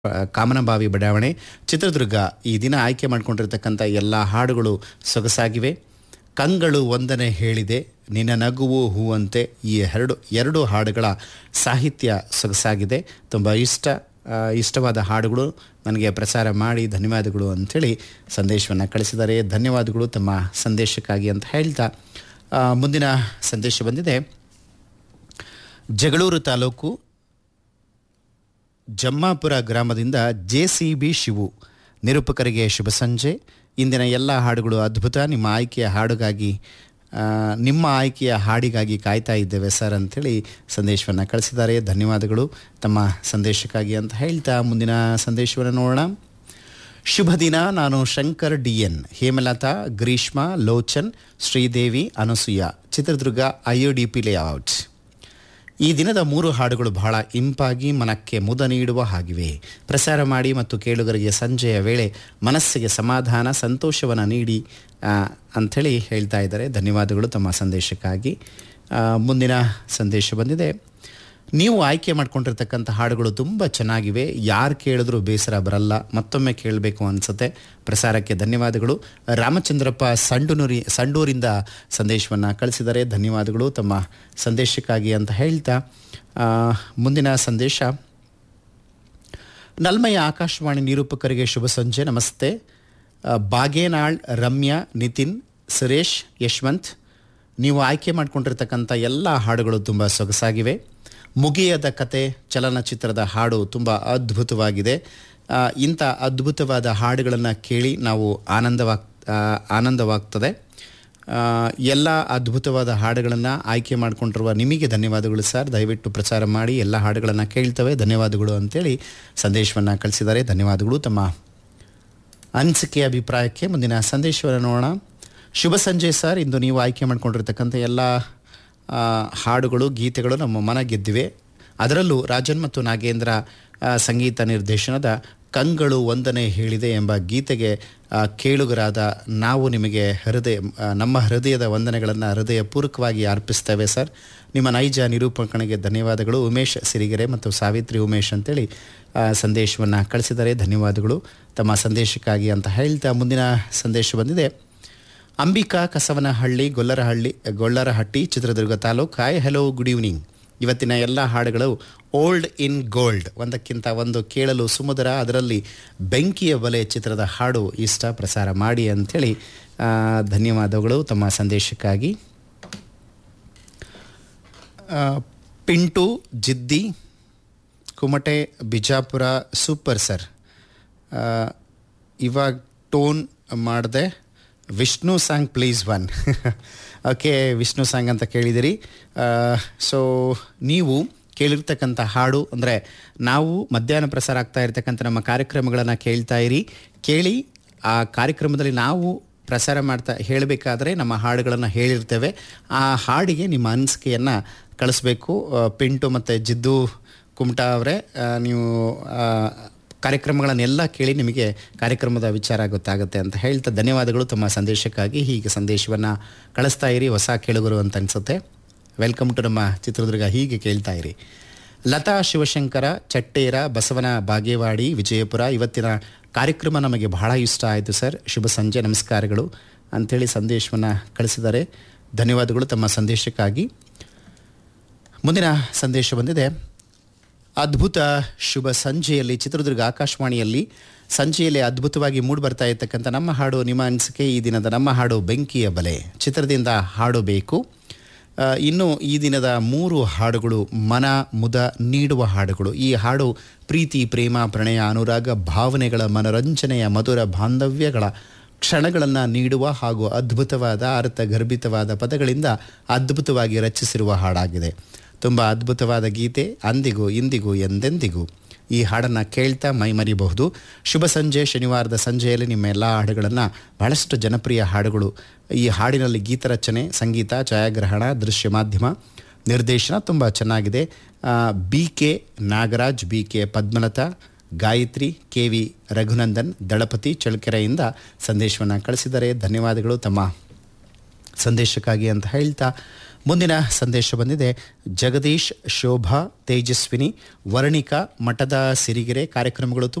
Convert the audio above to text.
ಕಾಮನಬಾವಿ ಬಡಾವಣೆ ಚಿತ್ರದುರ್ಗ ಈ ದಿನ ಆಯ್ಕೆ ಮಾಡಿಕೊಂಡಿರ್ತಕ್ಕಂಥ ಎಲ್ಲ ಹಾಡುಗಳು ಸೊಗಸಾಗಿವೆ ಕಂಗಳು ಒಂದನೆ ಹೇಳಿದೆ ನಿನ್ನ ನಗುವು ಹೂವಂತೆ ಈ ಎರಡು ಎರಡು ಹಾಡುಗಳ ಸಾಹಿತ್ಯ ಸೊಗಸಾಗಿದೆ ತುಂಬ ಇಷ್ಟ ಆ, ಇಷ್ಟವಾದ ಹಾಡುಗಳು ನನಗೆ ಪ್ರಸಾರ ಮಾಡಿ ಧನ್ಯವಾದಗಳು ಅಂಥೇಳಿ ಸಂದೇಶವನ್ನು ಕಳಿಸಿದ್ದಾರೆ ಧನ್ಯವಾದಗಳು ತಮ್ಮ ಸಂದೇಶಕ್ಕಾಗಿ ಅಂತ ಹೇಳ್ತಾ ಆ, ಮುಂದಿನ ಸಂದೇಶ ಬಂದಿದೆ ಜಗಳೂರು ತಾಲೂಕು ಜಮ್ಮಾಪುರ ಗ್ರಾಮದಿಂದ ಜೆ ಸಿ ಬಿ ಶಿವು ನಿರೂಪಕರಿಗೆ ಶುಭ ಸಂಜೆ ಇಂದಿನ ಎಲ್ಲ ಹಾಡುಗಳು ಅದ್ಭುತ ನಿಮ್ಮ ಆಯ್ಕೆಯ ಹಾಡುಗಾಗಿ ಆ, ನಿಮ್ಮ ಆಯ್ಕೆಯ ಹಾಡಿಗಾಗಿ ಕಾಯ್ತಾ ಇದ್ದೇವೆ ಸರ್ ಅಂಥೇಳಿ ಸಂದೇಶವನ್ನು ಕಳಿಸಿದ್ದಾರೆ ಧನ್ಯವಾದಗಳು ತಮ್ಮ ಸಂದೇಶಕ್ಕಾಗಿ ಅಂತ ಹೇಳ್ತಾ ಮುಂದಿನ ಸಂದೇಶವನ್ನು ನೋಡೋಣ ಶುಭ ದಿನ ನಾನು Shankar D N Hemalatha Greeshma Lochan Sridevi Anasuya Chitradurga I U D P layout ಈ ದಿನದ ಮೂರು ಹಾಡುಗಳು ಬಹಳ ಇಂಪಾಗಿ ಮನಕ್ಕೆ ಮುದ ನೀಡುವ ಹಾಗಿವೆ ಪ್ರಸಾರ ಮಾಡಿ ಮತ್ತು ಕೇಳುಗರಿಗೆ ಸಂಜೆಯ ವೇಳೆ ಮನಸ್ಸಿಗೆ ಸಮಾಧಾನ ಸಂತೋಷವನ್ನು ನೀಡಿ ಆ, ಅಂಥೇಳಿ ಹೇಳ್ತಾ ಇದ್ದಾರೆ ಧನ್ಯವಾದಗಳು ತಮ್ಮ ಸಂದೇಶಕ್ಕಾಗಿ ಆ, ಮುಂದಿನ ಸಂದೇಶ ಬಂದಿದೆ ನೀವು ಆಯ್ಕೆ ಮಾಡ್ಕೊಂಡಿರ್ತಕ್ಕಂಥ ಹಾಡುಗಳು ತುಂಬ ಚೆನ್ನಾಗಿವೆ ಯಾರು ಕೇಳಿದ್ರೂ ಬೇಸರ ಬರಲ್ಲ ಮತ್ತೊಮ್ಮೆ ಕೇಳಬೇಕು ಅನಿಸುತ್ತೆ ಪ್ರಸಾರಕ್ಕೆ ಧನ್ಯವಾದಗಳು ರಾಮಚಂದ್ರಪ್ಪ ಸಂಡುನೂರಿ ಸಂಡೂರಿಂದ ಸಂದೇಶವನ್ನು ಕಳಿಸಿದ್ದಾರೆ ಧನ್ಯವಾದಗಳು ತಮ್ಮ ಸಂದೇಶಕ್ಕಾಗಿ ಅಂತ ಹೇಳ್ತಾ ಆ, ಮುಂದಿನ ಸಂದೇಶ ನಲ್ಮಯ ಆಕಾಶವಾಣಿ ನಿರೂಪಕರಿಗೆ ಶುಭ ಸಂಜೆ ನಮಸ್ತೆ ಆ, ಬಾಗೇನಾಳ್ ರಮ್ಯಾ ನಿತಿನ್ ಸುರೇಶ್ ಯಶವಂತ್ ನೀವು ಆಯ್ಕೆ ಮಾಡಿಕೊಂಡಿರ್ತಕ್ಕಂಥ ಎಲ್ಲ ಹಾಡುಗಳು ತುಂಬ ಸೊಗಸಾಗಿವೆ ಮುಗಿಯದ ಕತೆ ಚಲನಚಿತ್ರದ ಹಾಡು ತುಂಬ ಅದ್ಭುತವಾಗಿದೆ ಆ, ಇಂಥ ಅದ್ಭುತವಾದ ಹಾಡುಗಳನ್ನು ಕೇಳಿ ನಾವು ಆನಂದವಾಗ್ ಆ, ಆನಂದವಾಗ್ತದೆ ಆ, ಎಲ್ಲ ಅದ್ಭುತವಾದ ಹಾಡುಗಳನ್ನು ಆಯ್ಕೆ ಮಾಡಿಕೊಂಡಿರುವ ನಿಮಗೆ ಧನ್ಯವಾದಗಳು ಸರ್ ದಯವಿಟ್ಟು ಪ್ರಚಾರ ಮಾಡಿ ಎಲ್ಲ ಹಾಡುಗಳನ್ನು ಕೇಳ್ತವೆ ಧನ್ಯವಾದಗಳು ಅಂತೇಳಿ ಸಂದೇಶವನ್ನು ಕಳಿಸಿದ್ದಾರೆ ಧನ್ಯವಾದಗಳು ತಮ್ಮ ಅನಿಸಿಕೆ ಅಭಿಪ್ರಾಯಕ್ಕೆ ಮುಂದಿನ ಸಂದೇಶವನ್ನು ನೋಡೋಣ ಶುಭ ಸಂಜೆ ಸರ್ ಇಂದು ನೀವು ಆಯ್ಕೆ ಮಾಡಿಕೊಂಡಿರ್ತಕ್ಕಂಥ ಎಲ್ಲ ಆ, ಹಾಡುಗಳು ಗೀತೆಗಳು ನಮ್ಮ ಮನ ಗೆದ್ದಿವೆ ಅದರಲ್ಲೂ ರಾಜನ್ ಮತ್ತು ನಾಗೇಂದ್ರ ಆ, ಸಂಗೀತ ನಿರ್ದೇಶನದ ಕಂಗಳು ಒಂದನೇ ಹೇಳಿದೆ ಎಂಬ ಗೀತೆಗೆ ಆ, ಕೇಳುಗರಾದ ನಾವು ನಿಮಗೆ ಹೃದಯ ಆ, ನಮ್ಮ ಹೃದಯದ ವಂದನೆಗಳನ್ನು ಹೃದಯಪೂರ್ವಕವಾಗಿ ಅರ್ಪಿಸ್ತೇವೆ ಸರ್ ನಿಮ್ಮ ನೈಜ ನಿರೂಪಕನಿಗೆ ಧನ್ಯವಾದಗಳು ಉಮೇಶ್ ಸಿರಿಗೆರೆ ಮತ್ತು ಸಾವಿತ್ರಿ ಉಮೇಶ್ ಅಂತೇಳಿ ಸಂದೇಶವನ್ನು ಕಳಿಸಿದ್ದಾರೆ ಧನ್ಯವಾದಗಳು ತಮ್ಮ ಸಂದೇಶಕ್ಕಾಗಿ ಅಂತ ಹೇಳ್ತಾ ಮುಂದಿನ ಸಂದೇಶ ಬಂದಿದೆ Ambika Kasavanahalli Gollarahalli Gollarahatti Chitradurga taluk hi hello good evening ಇವತ್ತಿನ ಎಲ್ಲ ಹಾಡುಗಳು ಓಲ್ಡ್ ಇನ್ ಗೋಲ್ಡ್ ಒಂದಕ್ಕಿಂತ ಒಂದು ಕೇಳಲು ಸುಮಧುರ ಅದರಲ್ಲಿ ಬೆಂಕಿಯ ಬಲೆ ಚಿತ್ರದ ಹಾಡು ಇಷ್ಟ ಪ್ರಸಾರ ಮಾಡಿ ಅಂಥೇಳಿ ಆ, ಧನ್ಯವಾದಗಳು ತಮ್ಮ ಸಂದೇಶಕ್ಕಾಗಿ ಆ, ಪಿಂಟು ಜಿದ್ದಿ ಕುಮಟೆ ಬಿಜಾಪುರ ಸೂಪರ್ ಸರ್ ಆ, ಇವಾಗ ಟೋನ್ ಮಾಡಿದೆ Vishnu song please one okay Vishnu song ಅಂತ ಕೇಳಿದಿರಿ ಸೊ ನೀವು ಕೇಳಿರ್ತಕ್ಕಂಥ ಹಾಡು ಅಂದರೆ ನಾವು ಮಧ್ಯಾಹ್ನ ಪ್ರಸಾರ ಆಗ್ತಾ ಇರ್ತಕ್ಕಂಥ ನಮ್ಮ ಕಾರ್ಯಕ್ರಮಗಳನ್ನು ಕೇಳ್ತಾ ಇರಿ ಕೇಳಿ ಆ ಕಾರ್ಯಕ್ರಮದಲ್ಲಿ ನಾವು ಪ್ರಸಾರ ಮಾಡ್ತಾ ಹೇಳಬೇಕಾದ್ರೆ ನಮ್ಮ ಹಾಡುಗಳನ್ನು ಹೇಳಿರ್ತೇವೆ ಆ ಹಾಡಿಗೆ ನಿಮ್ಮ ಅನಿಸಿಕೆಯನ್ನು ಕಳಿಸ್ಬೇಕು ಆ, ಪಿಂಟು ಮತ್ತು ಜಿದ್ದು ಕುಮಟಾ ಅವರೇ ಆ, ನೀವು ಆ, ಕಾರ್ಯಕ್ರಮಗಳನ್ನೆಲ್ಲ ಕೇಳಿ ನಿಮಗೆ ಕಾರ್ಯಕ್ರಮದ ವಿಚಾರ ಗೊತ್ತಾಗುತ್ತೆ ಅಂತ ಹೇಳ್ತಾ ಧನ್ಯವಾದಗಳು ತಮ್ಮ ಸಂದೇಶಕ್ಕಾಗಿ ಹೀಗೆ ಸಂದೇಶವನ್ನು ಕಳಿಸ್ತಾ ಇರಿ ಹೊಸ ಕೇಳುಗರು ಅಂತ ಅನಿಸುತ್ತೆ ವೆಲ್ಕಮ್ ಟು ನಮ್ಮ ಚಿತ್ರದುರ್ಗ ಹೀಗೆ ಕೇಳ್ತಾ ಇರಿ ಲತಾ ಶಿವಶಂಕರ ಚಟ್ಟೇರ ಬಸವನ ಬಾಗೇವಾಡಿ ವಿಜಯಪುರ ಇವತ್ತಿನ ಕಾರ್ಯಕ್ರಮ ನಮಗೆ ಬಹಳ ಇಷ್ಟ ಆಯಿತು ಸರ್ ಶುಭ ಸಂಜೆ ನಮಸ್ಕಾರಗಳು ಅಂಥೇಳಿ ಸಂದೇಶವನ್ನು ಕಳಿಸಿದ್ದಾರೆ ಧನ್ಯವಾದಗಳು ತಮ್ಮ ಸಂದೇಶಕ್ಕಾಗಿ ಮುಂದಿನ ಸಂದೇಶ ಬಂದಿದೆ ಅದ್ಭುತ ಶುಭ ಸಂಜೆಯಲ್ಲಿ ಚಿತ್ರದುರ್ಗ ಆಕಾಶವಾಣಿಯಲ್ಲಿ ಸಂಜೆಯಲ್ಲಿ ಅದ್ಭುತವಾಗಿ ಮೂಡಿ ಬರ್ತಾ ಇರ್ತಕ್ಕಂಥ ನಮ್ಮ ಹಾಡು ನಿಮ್ಮ ಅನಿಸಿಕೆ ಈ ದಿನದ ನಮ್ಮ ಹಾಡು ಬೆಂಕಿಯ ಬಲೆ ಚಿತ್ರದಿಂದ ಹಾಡು ಬೇಕು ಆ, ಇನ್ನು ಈ ದಿನದ ಮೂರು ಹಾಡುಗಳು ಮನ ಮುದ ನೀಡುವ ಹಾಡುಗಳು ಈ ಹಾಡು ಪ್ರೀತಿ ಪ್ರೇಮ ಪ್ರಣಯ ಅನುರಾಗ ಭಾವನೆಗಳ ಮನರಂಜನೆಯ ಮಧುರ ಬಾಂಧವ್ಯಗಳ ಕ್ಷಣಗಳನ್ನು ನೀಡುವ ಹಾಗೂ ಅದ್ಭುತವಾದ ಅರ್ಥಗರ್ಭಿತವಾದ ಪದಗಳಿಂದ ಅದ್ಭುತವಾಗಿ ರಚಿಸಿರುವ ಹಾಡಾಗಿದೆ ತುಂಬ ಅದ್ಭುತವಾದ ಗೀತೆ ಅಂದಿಗೂ ಇಂದಿಗೂ ಎಂದೆಂದಿಗೂ ಈ ಹಾಡನ್ನು ಕೇಳ್ತಾ ಮೈಮರಿಬಹುದು ಶುಭ ಸಂಜೆ ಶನಿವಾರದ ಸಂಜೆಯಲ್ಲಿ ನಿಮ್ಮ ಎಲ್ಲ ಹಾಡುಗಳನ್ನು ಬಹಳಷ್ಟು ಜನಪ್ರಿಯ ಹಾಡುಗಳು ಈ ಹಾಡಿನಲ್ಲಿ ಗೀತರಚನೆ ಸಂಗೀತ ಛಾಯಾಗ್ರಹಣ ದೃಶ್ಯ ಮಾಧ್ಯಮ ನಿರ್ದೇಶನ ತುಂಬ ಚೆನ್ನಾಗಿದೆ B K Nagaraj B K Padmalatha Gayathri K V Raghunandan Dalapathi ಚಳ್ಳಕೆರೆಯಿಂದ ಸಂದೇಶವನ್ನು ಕಳಿಸಿದ್ದಾರೆ ಧನ್ಯವಾದಗಳು ತಮ್ಮ ಸಂದೇಶಕ್ಕಾಗಿ ಅಂತ ಹೇಳ್ತಾ ಮುಂದಿನ ಸಂದೇಶ ಬಂದಿದೆ ಜಗದೀಶ್ ಶೋಭಾ ತೇಜಸ್ವಿನಿ ವರ್ಣಿಕಾ ಮಠದ ಸಿರಿಗೆರೆ ಕಾರ್ಯಕ್ರಮಗಳು